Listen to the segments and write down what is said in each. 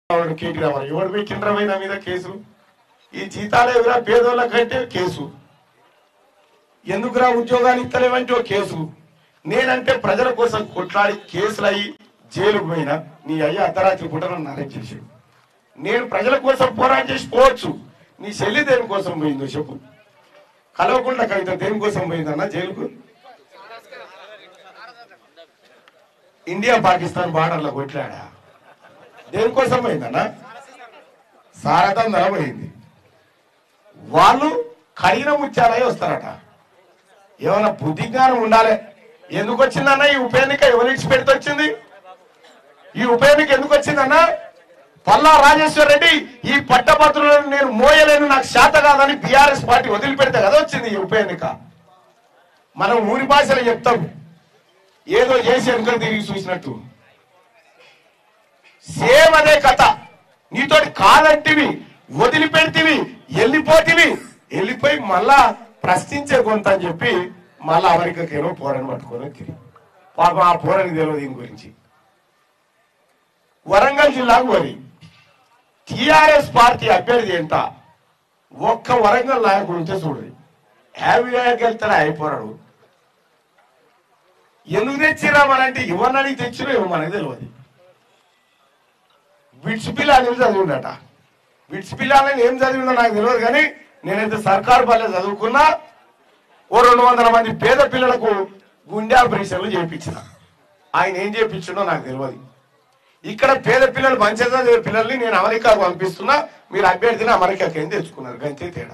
వాడు కేటీ రామారావు ఎవడు పెట్టిండ్రా నా మీద కేసు ఈ జీతాలు ఎదురా పేదోళ్ళ కంటే కేసు ఎందుకురా ఉద్యోగాలు ఇస్తలేవంటే ఓ కేసు నేనంటే ప్రజల కోసం కొట్లాడి కేసులు అయ్యి జైలుకు పోయినా నీ అయ్య అర్ధరాత్రి పూట నన్ను అరెస్ట్ చేసాడు నేను ప్రజల కోసం పోరాటం చేసి పోవచ్చు నీ చెల్లి దేనికోసం పోయిందో చెప్పు కలవకుండా కవిత దేనికోసం పోయిందన్న జైలుకు ఇండియా పాకిస్తాన్ బార్డర్లో కొట్లాడా దేనికోసం పోయిందన్న సారథం ధర పోయింది వాళ్ళు కడిగిన ముత్యాలయ్య వస్తారట ఏమైనా బుద్ధి జ్ఞానం ఉండాలి ఎందుకు వచ్చిందన్న ఈ ఉప ఎన్నిక ఎవరి పెడితే వచ్చింది ఈ ఉప ఎన్నిక ఎందుకు వచ్చిందన్న పల్లా రాజేశ్వర్ రెడ్డి ఈ పట్టభద్రులను నేను మోయలేను నాకు శాత కాదని బీఆర్ఎస్ పార్టీ వదిలిపెడితే కదా వచ్చింది ఈ ఉప ఎన్నిక మనం ఊరి భాషలో చెప్తాం ఏదో చేసి వెనుకలు తిరిగి చూసినట్టు సేమ్ అదే కథ నీతోటి కాదంటివి వదిలిపెడితివి వెళ్ళిపోతివి వెళ్ళిపోయి మళ్ళా ప్రశ్నించే కొంత అని చెప్పి మళ్ళా అమెరికాకేమో పోరని పట్టుకొని తిరిగి పాపం ఆ పోరని తెలియదు దీని గురించి వరంగల్ జిల్లాకు వరి టిఆర్ఎస్ పార్టీ అభ్యర్థి ఏంట ఒక్క వరంగల్ నాయకుడు ఉంటే చూడండి హ్యాపీకి వెళ్తారా అయిపోరాడు ఎందుకు తెచ్చిరా మనంటే ఇవ్వనని తెచ్చిరో ఇవ్వ మనకి తెలియదు బిట్స్ పిల్ల అనేది చదివిండట బిట్స్ పిల్ల అనేది ఏం చదివిందో నాకు తెలియదు కానీ నేనైతే సర్కారు పల్లె చదువుకున్నా ఓ రెండు వందల మంది పేద పిల్లలకు గుండె ఆపరేషన్లు చేయించిన ఆయన ఏం చేయించిండో నాకు తెలియదు ఇక్కడ పేద పిల్లలు మంచిగా చదివే పిల్లల్ని నేను అమెరికాకు పంపిస్తున్నా మీరు అభ్యర్థిని అమెరికాకి ఏం తెచ్చుకున్నారు గంతే తేడా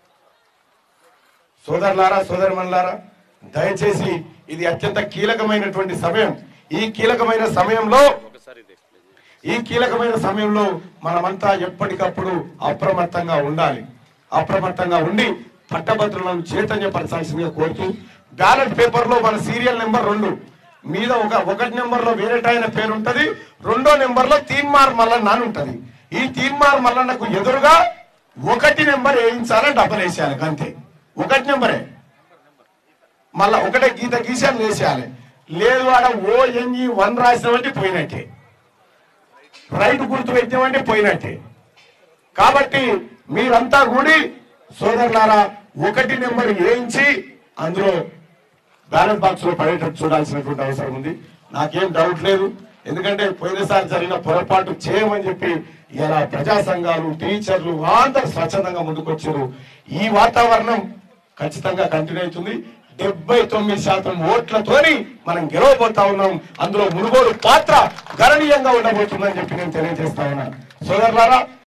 సోదరులారా సోదరిమణులారా దయచేసి ఇది అత్యంత కీలకమైనటువంటి సమయం ఈ కీలకమైన సమయంలో ఈ కీలకమైన సమయంలో మనమంతా ఎప్పటికప్పుడు అప్రమత్తంగా ఉండాలి అప్రమత్తంగా ఉండి పట్టభద్రులను చైతన్యపరచాల్సిందిగా కోరుతూ బ్యాలెట్ పేపర్ లో మన సీరియల్ నెంబర్ రెండు మీద ఒక ఒకటి నెంబర్ లో వేరేటైన పేరు ఉంటది రెండో నెంబర్ లో తీన్మార్ మల్లన్న అని ఉంటది ఈ తీన్మార్ మల్లన్నకు ఎదురుగా ఒకటి నెంబర్ వేయించాలని డబ్బులు వేసేయాలి అంతే ఒకటి నెంబరే మళ్ళా ఒకటే గీత గీసాను వేసేయాలి లేదు ఆడ ఓ ఎన్ఈ వన్ రాసినామంటే పోయినట్టే రైట్ గుర్తు పెట్టామంటే పోయినట్టే కాబట్టి మీరంతా కూడి సోదరులారా ఒకటి నెంబర్ వేయించి అందులో బ్యాలెట్ బాక్స్ లో పడేటట్టు చూడాల్సినటువంటి అవసరం ఉంది నాకేం డౌట్ లేదు ఎందుకంటే పోయినసారి జరిగిన పొరపాటు చేయమని చెప్పి ఇలా ప్రజా సంఘాలు టీచర్లు అందరు స్వచ్ఛందంగా ముందుకొచ్చారు ఈ వాతావరణం ఖచ్చితంగా కంటిన్యూ అవుతుంది డెబ్బై తొమ్మిది శాతం ఓట్లతోని మనం గెలవబోతా ఉన్నాం అందులో మునుగోడు పాత్ర గణనీయంగా ఉండబోతుందని చెప్పి నేను తెలియజేస్తా ఉన్నాను సోదరులారా